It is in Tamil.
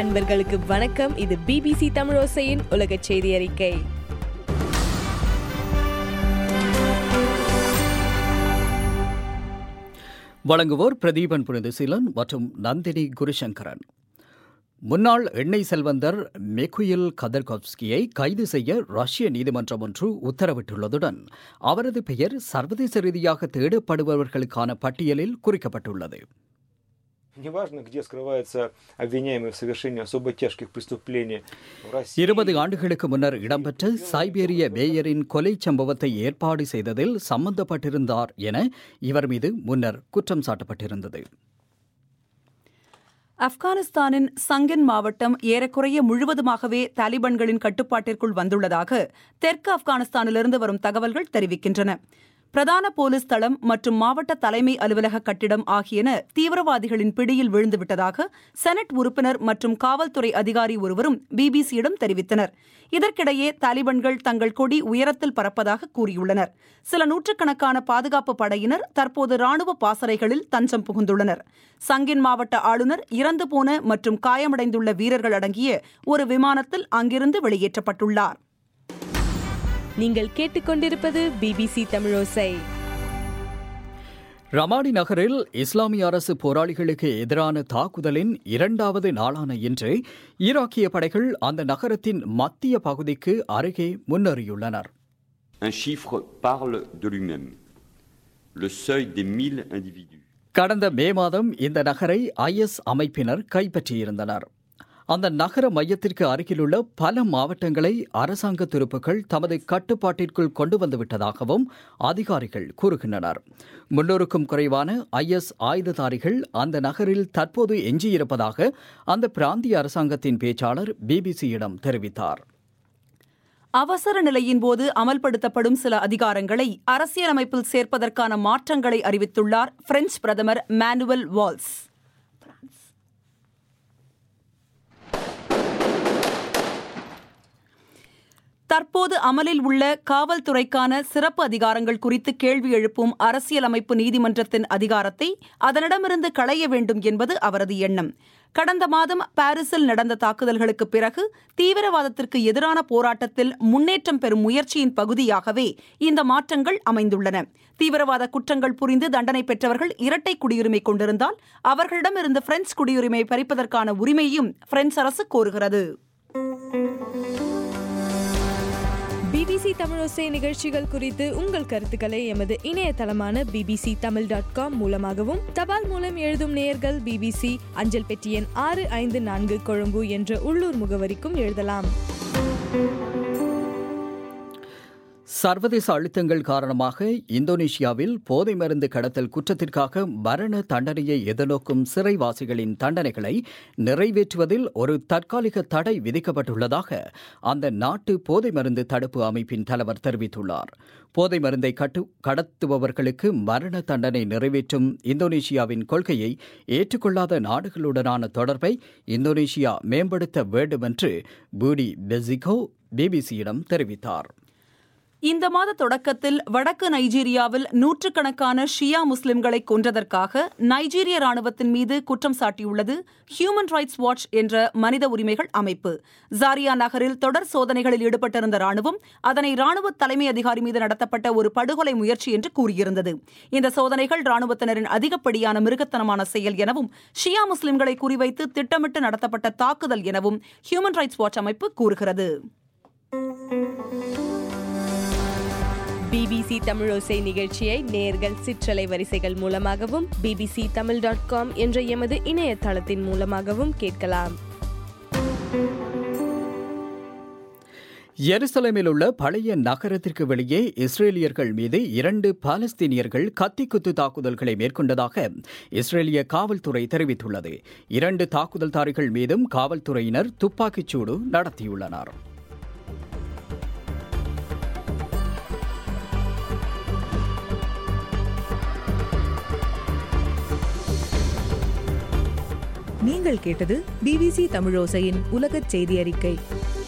அன்பர்களுக்கு வணக்கம் இது பிபிசி தமிழோசையின் உலக செய்தி அறிக்கை வழங்குவோர் பிரதீபன் புனிதசீலன் மற்றும் நந்தினி குருசங்கரன் முன்னாள் எண்ணெய் செல்வந்தர் மெகுயில் கதர்கோவ்ஸ்கியை கைது செய்ய ரஷ்ய நீதிமன்றம் ஒன்று உத்தரவிட்டுள்ளதுடன் அவரது பெயர் சர்வதேச ரீதியாக தேடப்படுபவர்களுக்கான பட்டியலில் குறிக்கப்பட்டுள்ளது Неважно, где скрывается обвиняемый в совершении особо тяжких преступлений в России. இருபது ஆண்டுகளுக்கு முன்னர் இடம்பெற்ற சைபேரிய மேயரின் கொலை சம்பவத்தை ஏற்பாடு செய்ததில் சம்பந்தப்பட்டிருந்தார் என இவர் மீது முன்னர் குற்றம் சாட்டப்பட்டிருந்தது ஆப்கானிஸ்தானின் சங்கன் மாவட்டம் ஏறக்குறைய முழுவதுமாகவே தாலிபான்களின் கட்டுப்பாட்டிற்குள் வந்துள்ளதாக தெற்கு ஆப்கானிஸ்தானிலிருந்து வரும் தகவல்கள் தெரிவிக்கின்றன பிரதான போலீஸ் தளம் மற்றும் மாவட்ட தலைமை அலுவலக கட்டிடம் ஆகியன தீவிரவாதிகளின் பிடியில் விழுந்துவிட்டதாக செனட் உறுப்பினர் மற்றும் காவல்துறை அதிகாரி ஒருவரும் பிபிசியிடம் தெரிவித்தனர் இதற்கிடையே தாலிபான்கள் தங்கள் கொடி உயரத்தில் பறப்பதாக கூறியுள்ளனர் சில நூற்றுக்கணக்கான பாதுகாப்பு படையினர் தற்போது ராணுவ பாசறைகளில் தஞ்சம் புகுந்துள்ளனர் சங்கின் மாவட்ட ஆளுநர் இறந்து போன மற்றும் காயமடைந்துள்ள வீரர்கள் அடங்கிய ஒரு விமானத்தில் அங்கிருந்து வெளியேற்றப்பட்டுள்ளார் நீங்கள் கேட்டுக்கொண்டிருப்பது பிபிசி தமிழோசை ரமாடி நகரில் இஸ்லாமிய அரசு போராளிகளுக்கு எதிரான தாக்குதலின் இரண்டாவது நாளான இன்று ஈராக்கிய படைகள் அந்த நகரத்தின் மத்திய பகுதிக்கு அருகே முன்னேறியுள்ளனர் Un chiffre parle de lui-même. Le seuil des 1000 individus. கடந்த மே மாதம் இந்த நகரை ஐஎஸ் அமைப்பினர் கைப்பற்றியிருந்தனர் அந்த நகர மையத்திற்கு அருகிலுள்ள பல மாவட்டங்களை அரசாங்க துருப்புக்கள் தமது கட்டுப்பாட்டிற்குள் கொண்டு வந்துவிட்டதாகவும் அதிகாரிகள் கூறுகின்றனர் முன்னூறுக்கும் குறைவான ஐஎஸ் ஆயுததாரிகள் அந்த நகரில் தற்போது எஞ்சியிருப்பதாக அந்த பிராந்திய அரசாங்கத்தின் பேச்சாளர் பிபிசியிடம் தெரிவித்தார் அவசர நிலையின் போது அமல்படுத்தப்படும் சில அதிகாரங்களை அரசியலமைப்பில் சேர்ப்பதற்கான மாற்றங்களை அறிவித்துள்ளார் பிரெஞ்சு பிரதமர் மானுவல் வால்ஸ் தற்போது அமலில் உள்ள காவல்துறைக்கான சிறப்பு அதிகாரங்கள் குறித்து கேள்வி எழுப்பும் அரசியலமைப்பு நீதிமன்றத்தின் அதிகாரத்தை அதனிடமிருந்து களைய வேண்டும் என்பது அவரது எண்ணம் கடந்த மாதம் பாரிஸில் நடந்த தாக்குதல்களுக்கு பிறகு தீவிரவாதத்திற்கு எதிரான போராட்டத்தில் முன்னேற்றம் பெறும் முயற்சியின் பகுதியாகவே இந்த மாற்றங்கள் அமைந்துள்ளன தீவிரவாத குற்றங்கள் புரிந்து தண்டனை பெற்றவர்கள் இரட்டை குடியுரிமை கொண்டிருந்தால் அவர்களிடமிருந்து பிரெஞ்சு குடியுரிமை பறிப்பதற்கான உரிமையும் பிரெஞ்சு அரசு கோருகிறது பிபிசி தமிழோசை நிகழ்ச்சிகள் குறித்து உங்கள் கருத்துக்களை எமது இணையதளமான பிபிசி தமிழ் டாட் காம் மூலமாகவும் தபால் மூலம் எழுதும் நேயர்கள் பிபிசி அஞ்சல் பெட்டி எண் ஆறு ஐந்து நான்கு கொழும்பு என்ற உள்ளூர் முகவரிக்கும் எழுதலாம் சர்வதேச அழுத்தங்கள் காரணமாக இந்தோனேஷியாவில் போதை மருந்து கடத்தல் குற்றத்திற்காக மரண தண்டனையை எதிர்நோக்கும் சிறைவாசிகளின் தண்டனைகளை நிறைவேற்றுவதில் ஒரு தற்காலிக தடை விதிக்கப்பட்டுள்ளதாக அந்த நாட்டு போதை மருந்து தடுப்பு அமைப்பின் தலைவர் தெரிவித்துள்ளார் போதை மருந்தை கட்டு கடத்துபவர்களுக்கு மரண தண்டனை நிறைவேற்றும் இந்தோனேஷியாவின் கொள்கையை ஏற்றுக்கொள்ளாத நாடுகளுடனான தொடர்பை இந்தோனேஷியா மேம்படுத்த வேண்டும் என்று பூடி பெசிகோ பிபிசியிடம் தெரிவித்தார் இந்த மாத தொடக்கத்தில் வடக்கு நைஜீரியாவில் நூற்றுக்கணக்கான ஷியா முஸ்லிம்களை கொன்றதற்காக நைஜீரிய ராணுவத்தின் மீது குற்றம் சாட்டியுள்ளது ஹியூமன் ரைட்ஸ் வாட்ச் என்ற மனித உரிமைகள் அமைப்பு ஜாரியா நகரில் தொடர் சோதனைகளில் ஈடுபட்டிருந்த ராணுவம் அதனை ராணுவ தலைமை அதிகாரி மீது நடத்தப்பட்ட ஒரு படுகொலை முயற்சி என்று கூறியிருந்தது இந்த சோதனைகள் ராணுவத்தினரின் அதிகப்படியான மிருகத்தனமான செயல் எனவும் ஷியா முஸ்லிம்களை குறிவைத்து திட்டமிட்டு நடத்தப்பட்ட தாக்குதல் எனவும் ஹியூமன் ரைட்ஸ் வாட்ச் அமைப்பு கூறுகிறது பிபிசி தமிழோசை நிகழ்ச்சியை நேர்கள் சிற்றலை வரிசைகள் மூலமாகவும் பிபிசி தமிழ் டாட் காம் என்ற எமது இணையதளத்தின் மூலமாகவும் கேட்கலாம் எருசலேமில் உள்ள பழைய நகரத்திற்கு வெளியே இஸ்ரேலியர்கள் மீது இரண்டு பாலஸ்தீனியர்கள் கத்திக்குத்து தாக்குதல்களை மேற்கொண்டதாக இஸ்ரேலிய காவல்துறை தெரிவித்துள்ளது இரண்டு தாக்குதல்தாரிகள் மீதும் காவல்துறையினர் துப்பாக்கிச்சூடு நடத்தியுள்ளனர் நீங்கள் கேட்டது பிபிசி தமிழோசையின் உலகச் செய்தி அறிக்கை